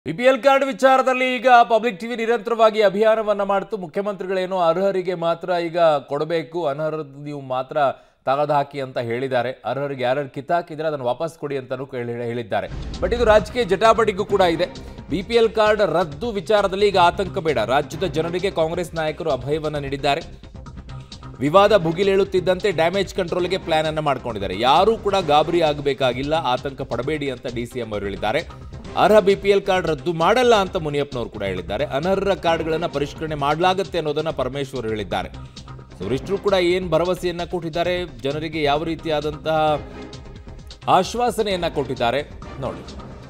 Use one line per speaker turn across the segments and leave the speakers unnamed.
BPL card ವಿಚಾರದಲ್ಲಿ ಈಗ public TV ನಿರಂತರವಾಗಿ ಅಭಿಯಾನವನ್ನ ಮಾಡ್ತು ಮುಖ್ಯಮಂತ್ರಿಗಳೇನೋ ಅರ್ಹರಿಗೆ ಮಾತ್ರ ಈಗ ಕೊಡಬೇಕು ಅನರ್ಹರದ್ದು ನೀವು ಮಾತ್ರ ತೆಗೆದು ಹಾಕಿ ಅಂತ ಹೇಳಿದ್ದಾರೆ ಅರ್ಹರಿಗೆ ಯಾರ್ಯಾರು ಕಿತ್ತಾಕಿದ್ರೆ ಅದನ್ನು ವಾಪಸ್ ಕೊಡಿ ಅಂತಲೂ ಕೇಳಿ ಹೇಳಿದ್ದಾರೆ ಬಟ್ ಇದು ರಾಜಕೀಯ ಜಟಾಪಟಿಗೂ ಕೂಡ ಇದೆ ಬಿಪಿಎಲ್ ಕಾರ್ಡ್ ರದ್ದು ವಿಚಾರದಲ್ಲಿ ಈಗ ಆತಂಕ ಬೇಡ ರಾಜ್ಯದ ಜನರಿಗೆ ಕಾಂಗ್ರೆಸ್ ನಾಯಕರು ಅಭಯವನ್ನ ನೀಡಿದ್ದಾರೆ ವಿವಾದ ಭುಗಿಲೇಳುತ್ತಿದ್ದಂತೆ ಡ್ಯಾಮೇಜ್ ಕಂಟ್ರೋಲ್ಗೆ ಪ್ಲಾನ್ ಅನ್ನ ಮಾಡ್ಕೊಂಡಿದ್ದಾರೆ ಯಾರೂ ಕೂಡ ಗಾಬರಿ ಆಗಬೇಕಾಗಿಲ್ಲ ಆತಂಕ ಪಡಬೇಡಿ ಅಂತ ಡಿ ಸಿ ಎಂ ಅವರು ಹೇಳಿದ್ದಾರೆ ಅರ್ಹ ಬಿಪಿಎಲ್ ಕಾರ್ಡ್ ರದ್ದು ಮಾಡಲ್ಲ ಅಂತ ಮುನಿಯಪ್ಪನವರು ಕೂಡ ಹೇಳಿದ್ದಾರೆ ಅನರ್ಹ ಕಾರ್ಡ್ಗಳನ್ನು ಪರಿಷ್ಕರಣೆ ಮಾಡಲಾಗುತ್ತೆ ಅನ್ನೋದನ್ನ ಪರಮೇಶ್ವರ್ ಹೇಳಿದ್ದಾರೆ ಸೊ ವರಿಷ್ಠರು ಕೂಡ ಏನು ಭರವಸೆಯನ್ನ ಕೊಟ್ಟಿದ್ದಾರೆ ಜನರಿಗೆ ಯಾವ ರೀತಿಯಾದಂತಹ ಆಶ್ವಾಸನೆಯನ್ನ ಕೊಟ್ಟಿದ್ದಾರೆ ನೋಡಿ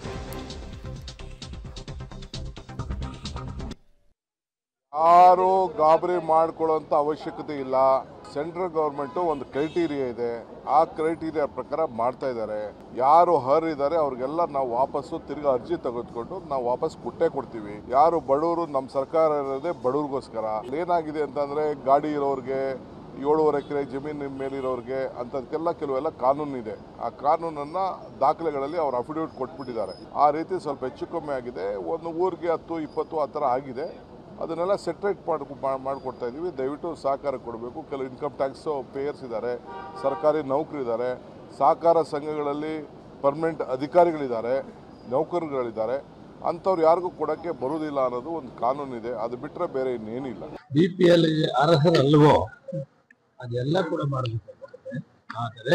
ಯಾರು ಗಾಬರಿ ಮಾಡ್ಕೊಳ್ಳೋಂಥ ಅವಶ್ಯಕತೆ ಇಲ್ಲ ಸೆಂಟ್ರಲ್ ಗೌರ್ಮೆಂಟ್ ಒಂದು ಕ್ರೈಟೀರಿಯಾ ಇದೆ ಆ ಕ್ರೈಟೀರಿಯಾ ಪ್ರಕಾರ ಮಾಡ್ತಾ ಇದ್ದಾರೆ ಯಾರು ಹರ್ ಇದ್ದಾರೆ ಅವ್ರಿಗೆಲ್ಲ ನಾವು ವಾಪಸ್ಸು ತಿರ್ಗಾ ಅರ್ಜಿ ತೆಗೆದುಕೊಂಡು ನಾವು ವಾಪಸ್ ಕೊಟ್ಟೇ ಕೊಡ್ತೀವಿ ಯಾರು ಬಡವರು ನಮ್ಮ ಸರ್ಕಾರ ಇರೋದೇ ಬಡವ್ರಿಗೋಸ್ಕರ ಏನಾಗಿದೆ ಅಂತಂದ್ರೆ ಗಾಡಿ ಇರೋರಿಗೆ ಏಳುವರೆ ಎಕರೆ ಜಮೀನಿನ ಮೇಲಿರೋರಿಗೆ ಅಂಥದ್ಕೆಲ್ಲ ಕೆಲವೆಲ್ಲ ಕಾನೂನು ಇದೆ ಆ ಕಾನೂನನ್ನ ದಾಖಲೆಗಳಲ್ಲಿ ಅವ್ರು ಅಫಿಡವಿಟ್ ಕೊಟ್ಬಿಟ್ಟಿದ್ದಾರೆ ಆ ರೀತಿ ಸ್ವಲ್ಪ ಹೆಚ್ಚು ಕಮ್ಮಿ ಆಗಿದೆ ಒಂದು ಊರಿಗೆ ಹತ್ತು ಇಪ್ಪತ್ತು ಆ ಥರ ಆಗಿದೆ ಅದನ್ನೆಲ್ಲ ಸೆಟ್ರೇಟ್ ಮಾಡಿ ಮಾಡಿಕೊಡ್ತಾ ಇದ್ದೀವಿ ದಯವಿಟ್ಟು ಸಹಕಾರ ಕೊಡಬೇಕು ಕೆಲವು ಇನ್ಕಮ್ ಟ್ಯಾಕ್ಸ್ ಪೇಯರ್ಸ್ ಇದ್ದಾರೆ ಸರ್ಕಾರಿ ನೌಕರಿದ್ದಾರೆ ಸಹಕಾರ ಸಂಘಗಳಲ್ಲಿ ಪರ್ಮನೆಂಟ್ ಅಧಿಕಾರಿಗಳಿದ್ದಾರೆ ನೌಕರರುಗಳಿದ್ದಾರೆ ಅಂಥವ್ರು ಯಾರಿಗೂ ಕೊಡೋಕ್ಕೆ ಬರುವುದಿಲ್ಲ ಅನ್ನೋದು ಒಂದು ಕಾನೂನಿದೆ ಅದು ಬಿಟ್ಟರೆ ಬೇರೆ ಇನ್ನೇನಿಲ್ಲ
ಬಿ ಪಿ ಎಲ್ ಅರ್ಹರಲ್ವೋ ಅದೆಲ್ಲ ಕೂಡ ಮಾಡಬೇಕಾಗ್ತದೆ ಆದರೆ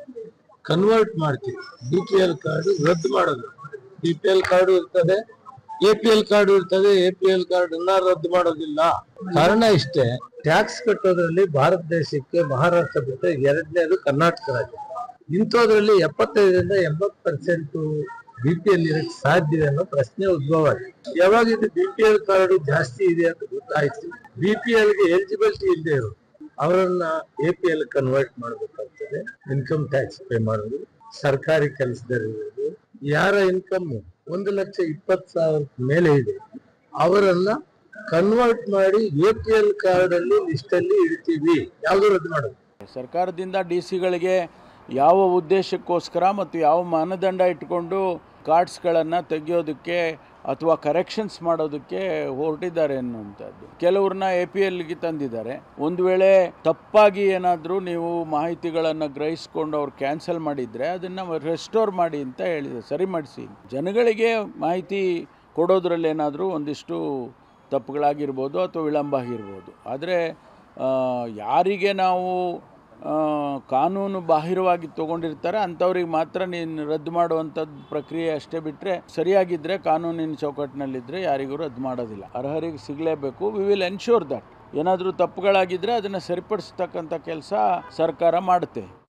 ಕನ್ವರ್ಟ್ ಮಾಡ್ತೀವಿ ಬಿ ಪಿ ಎಲ್ ಕಾರ್ಡ್ ರದ್ದು ಮಾಡೋದು ಬಿ ಪಿ ಎಲ್ ಕಾರ್ಡು ಇರ್ತದೆ ಎ ಪಿ ಎಲ್ ಕಾರ್ಡ್ ಇರ್ತದೆ ಎ ಪಿ ಎಲ್ ಕಾರ್ಡ್ ಅನ್ನ ರದ್ದು ಮಾಡೋದಿಲ್ಲ ಕಾರಣ ಇಷ್ಟೇ ಟ್ಯಾಕ್ಸ್ ಕಟ್ಟೋದ್ರಲ್ಲಿ ಭಾರತ ದೇಶಕ್ಕೆ ಮಹಾರಾಷ್ಟ್ರ ಬಿಟ್ಟರೆ ಎರಡನೇದು ಕರ್ನಾಟಕ ರಾಜ್ಯ ಇಂಥದ್ರಲ್ಲಿ ಎಪ್ಪತ್ತೈದರಿಂದ ಎಂಬತ್ತು ಪರ್ಸೆಂಟ್ ಬಿ ಪಿ ಎಲ್ ಇರಕ್ಕೆ ಸಾಧ್ಯ ಅನ್ನೋ ಪ್ರಶ್ನೆ ಉದ್ಭವ ಆಗಿದೆ ಯಾವಾಗ ಇದು ಬಿ ಪಿ ಎಲ್ ಕಾರ್ಡ್ ಜಾಸ್ತಿ ಇದೆ ಅಂತ ಗೊತ್ತಾಯ್ತು ಬಿ ಪಿ ಎಲ್ ಗೆ ಎಲಿಜಿಬಿಲಿಟಿ ಇಲ್ಲದೆ ಇರೋ ಅವರನ್ನ ಎ ಪಿ ಎಲ್ ಕನ್ವರ್ಟ್ ಮಾಡಬೇಕಾಗ್ತದೆ ಇನ್ಕಮ್ ಟ್ಯಾಕ್ಸ್ ಪೇ ಮಾಡೋದು ಸರ್ಕಾರಿ ಕೆಲಸದಲ್ಲಿರೋದು ಯಾರ ಇನ್ಕಮ್ ಒಂದು ಲಕ್ಷ ಇಪ್ಪತ್ತು ಸಾವಿರ ಮೇಲೆ ಇದೆ ಅವರನ್ನ ಕನ್ವರ್ಟ್ ಮಾಡಿ ಎ ಪಿ ಎಲ್ ಕಾರ್ಡ್ ಅಲ್ಲಿ ಲಿಸ್ಟ್ ಅಲ್ಲಿ ಇಡ್ತೀವಿ ಯಾವ್ದು ರದ್ದು ಮಾಡೋದು
ಸರ್ಕಾರದಿಂದ ಡಿ ಸಿಗಳಿಗೆ ಯಾವ ಉದ್ದೇಶಕ್ಕೋಸ್ಕರ ಮತ್ತು ಯಾವ ಮಾನದಂಡ ಇಟ್ಕೊಂಡು ಕಾರ್ಡ್ಸ್ಗಳನ್ನು ತೆಗೆಯೋದಕ್ಕೆ ಅಥವಾ ಕರೆಕ್ಷನ್ಸ್ ಮಾಡೋದಕ್ಕೆ ಹೊರಟಿದ್ದಾರೆ ಅನ್ನುವಂಥದ್ದು ಕೆಲವ್ರನ್ನ ಎ ಪಿ ಎಲ್ಗೆ ತಂದಿದ್ದಾರೆ ಒಂದು ವೇಳೆ ತಪ್ಪಾಗಿ ಏನಾದರೂ ನೀವು ಮಾಹಿತಿಗಳನ್ನು ಗ್ರಹಿಸ್ಕೊಂಡು ಅವ್ರು ಕ್ಯಾನ್ಸಲ್ ಮಾಡಿದರೆ ಅದನ್ನು ರೆಸ್ಟೋರ್ ಮಾಡಿ ಅಂತ ಹೇಳಿದೆ ಸರಿ ಮಾಡಿಸಿ ಜನಗಳಿಗೆ ಮಾಹಿತಿ ಕೊಡೋದ್ರಲ್ಲಿ ಏನಾದರೂ ಒಂದಿಷ್ಟು ತಪ್ಪುಗಳಾಗಿರ್ಬೋದು ಅಥವಾ ವಿಳಂಬ ಆಗಿರ್ಬೋದು ಆದರೆ ಯಾರಿಗೆ ನಾವು ಆ, ಕಾನೂನು ಬಾಹಿರವಾಗಿ ತೊಗೊಂಡಿರ್ತಾರೆ ಅಂಥವ್ರಿಗೆ ಮಾತ್ರ ನೀನು ರದ್ದು ಮಾಡುವಂಥದ್ದು ಪ್ರಕ್ರಿಯೆ ಅಷ್ಟೇ ಬಿಟ್ಟರೆ ಸರಿಯಾಗಿದ್ದರೆ ಕಾನೂನಿನ ಚೌಕಟ್ಟಿನಲ್ಲಿದ್ದರೆ ಯಾರಿಗೂ ರದ್ದು ಮಾಡೋದಿಲ್ಲ ಅರ್ಹರಿಗೆ ಸಿಗಲೇಬೇಕು ವಿ ವಿಲ್ ಎನ್ಶೂರ್ ದಟ್ ಏನಾದರೂ ತಪ್ಪುಗಳಾಗಿದ್ದರೆ ಅದನ್ನು ಸರಿಪಡಿಸ್ತಕ್ಕಂಥ ಕೆಲಸ ಸರ್ಕಾರ ಮಾಡುತ್ತೆ